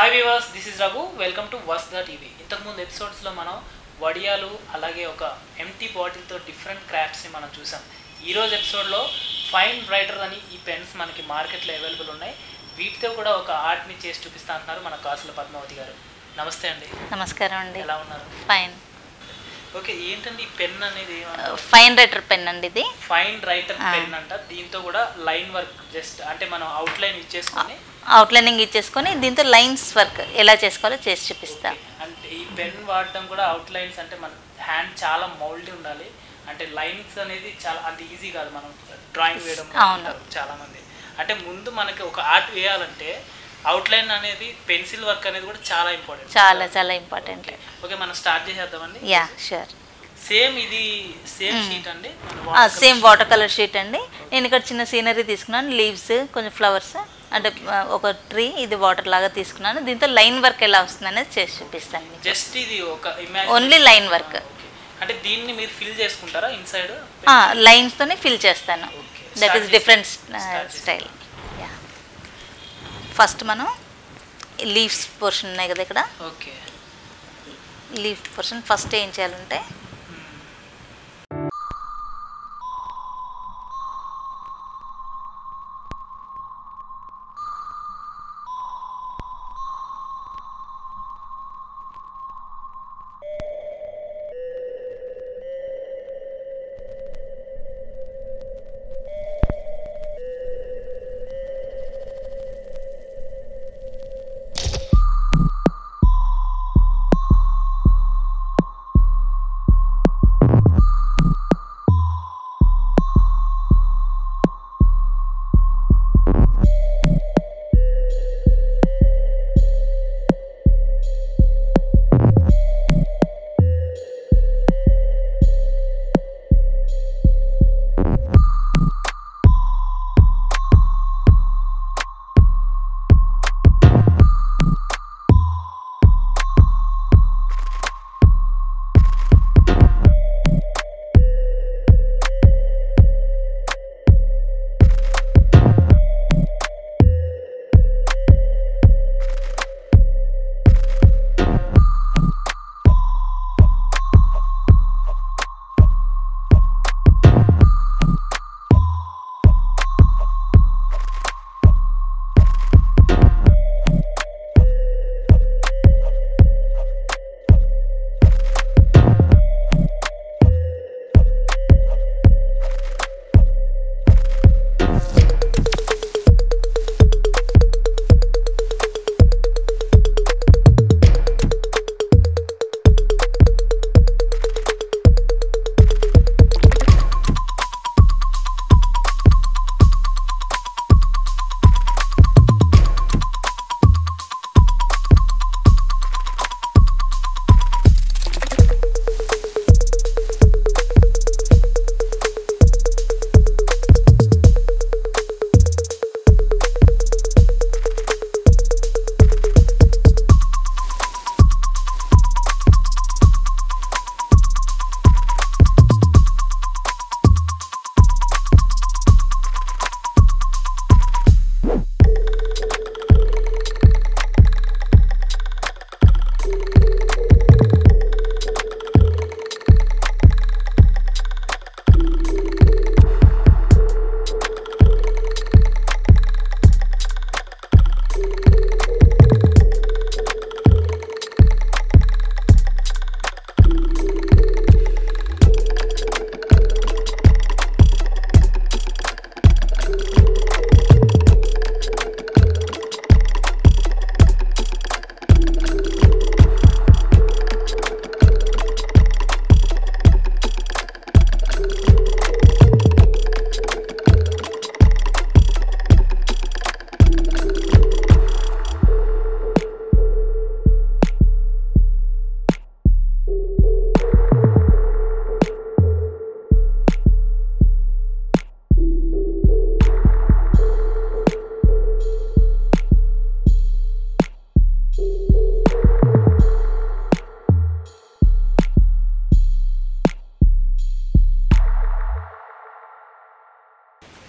Hi viewers this is Raghu welcome to us the TV ఇంతకుముందు ఎపిసోడ్స్లో మనం వడియాలు అలాగే ఒక ఎంటీ బాటిల్తో డిఫరెంట్ క్రాఫ్ట్స్ని మనం చూసాం ఈరోజు ఎపిసోడ్లో ఫైన్ బ్రైటర్ అని ఈ పెన్స్ మనకి మార్కెట్లో అవైలబుల్ ఉన్నాయి వీటితో కూడా ఒక ఆర్ట్ని చేసి చూపిస్తా అంటున్నారు మన కాసుల పద్మావతి గారు నమస్తే అండి నమస్కారం అండి ఎలా ఉన్నారు ఫైన్ ఓకే ఏంటండి ఈ పెన్ అనేది ఏమంటారు? ఫైన్ రైటర్ పెన్ అండి ఇది ఫైన్ రైటర్ ఆ. పెన్ అంట దీంతో కూడా లైన్ వర్క్ జస్ట్ అంటే మనం అవుట్ లైన్ ఇచ్చేసుకొని అవుట్లైనింగ్ ఇచ్చేసుకొని దీంతో లైన్స్ వర్క్ ఎలా చేసుకోవాలో చేసి చూపిస్తా అంటే ఈ పెన్ వాడటం కూడా అవుట్ లైన్స్ అంటే మన హ్యాండ్ చాలా మౌల్డ్ ఉండాలి అంటే లైన్స్ అనేది చాలా అంత ఈజీ కాదు మనం డ్రాయింగ్ వేయడం అవును. అంటారు చాలా మంది అంటే ముందు మనకి ఒక ఆర్ట్ వేయాలంటే అవుట్ లైన్ అనేది పెన్సిల్ వర్క్ అనేది కూడా చాలా ఇంపార్టెంట్ చాలా చాలా ఇంపార్టెంట్ ఓకే మనం స్టార్ట్ చేసేద్దామండి యా షూర్ సేమ్ ఇది సేమ్ షీట్ అండి మన సేమ్ వాటర్ కలర్ షీట్ అండి నేను ఇక్కడ చిన్న సీనరీ తీసుకున్నాను లీవ్స్ కొంచెం ఫ్లవర్స్ అంటే ఆ, ఒక ట్రీ ఇది వాటర్ లాగా తీసుకున్నాను దీంతో లైన్ వర్క్ ఎలా వస్తుంది అనేది చేసి చూపిస్తాను మీకు జస్ట్ ఇది ఒక ఇమాజిన్ ఓన్లీ లైన్ వర్క్ అంటే దీన్ని మీరు ఫిల్ చేసుకుంటారా ఇన్సైడ్ లైన్స్తోనే ఫిల్ చేస్తాను Okay. That Start is different Start style yeah first మనం లీవ్స్ పోర్షన్ ఉన్నాయి కదా ఇక్కడ ఓకే లీఫ్ పోర్షన్ ఫస్ట్ ఏం చేయాలంటే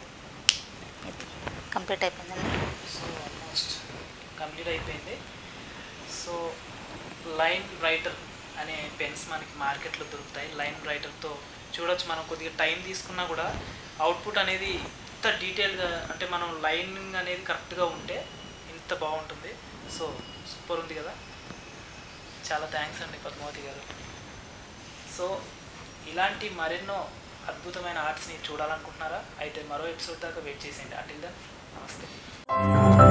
కంప్లీట్ అయిపోయిందండి సో ఆల్మోస్ట్ కంప్లీట్ అయిపోయింది సో లైన్ రైటర్ అనే పెన్స్ మనకి మార్కెట్లో దొరుకుతాయి లైన్ రైటర్తో చూడొచ్చు మనం కొద్దిగా టైం తీసుకున్నా కూడా అవుట్పుట్ అనేది ఇంత డీటెయిల్గా అంటే మనం లైనింగ్ అనేది కరెక్ట్గా ఉంటే ఇంత బాగుంటుంది సో సూపర్ ఉంది కదా చాలా థ్యాంక్స్ అండి పద్మావతి గారు సో ఇలాంటి మరెన్నో అద్భుతమైన ఆర్ట్స్ని చూడాలనుకుంటున్నారా అయితే మరో ఎపిసోడ్ దాకా వెయిట్ చేసేయండి అటిల్ దెన్ నమస్తే